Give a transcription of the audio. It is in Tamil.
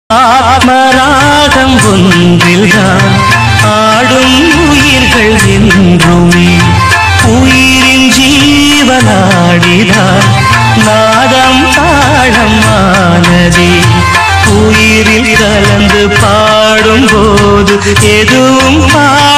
ஆத்மராகம் ஒன்றில்தான் ஆடும் உயிர்கள் என்றுமே உயிரின் ஜீவனாடிதான் நாதம் தாழம் ஆனதே உயிரில் கலந்து பாடும்போது எதுவும் பாட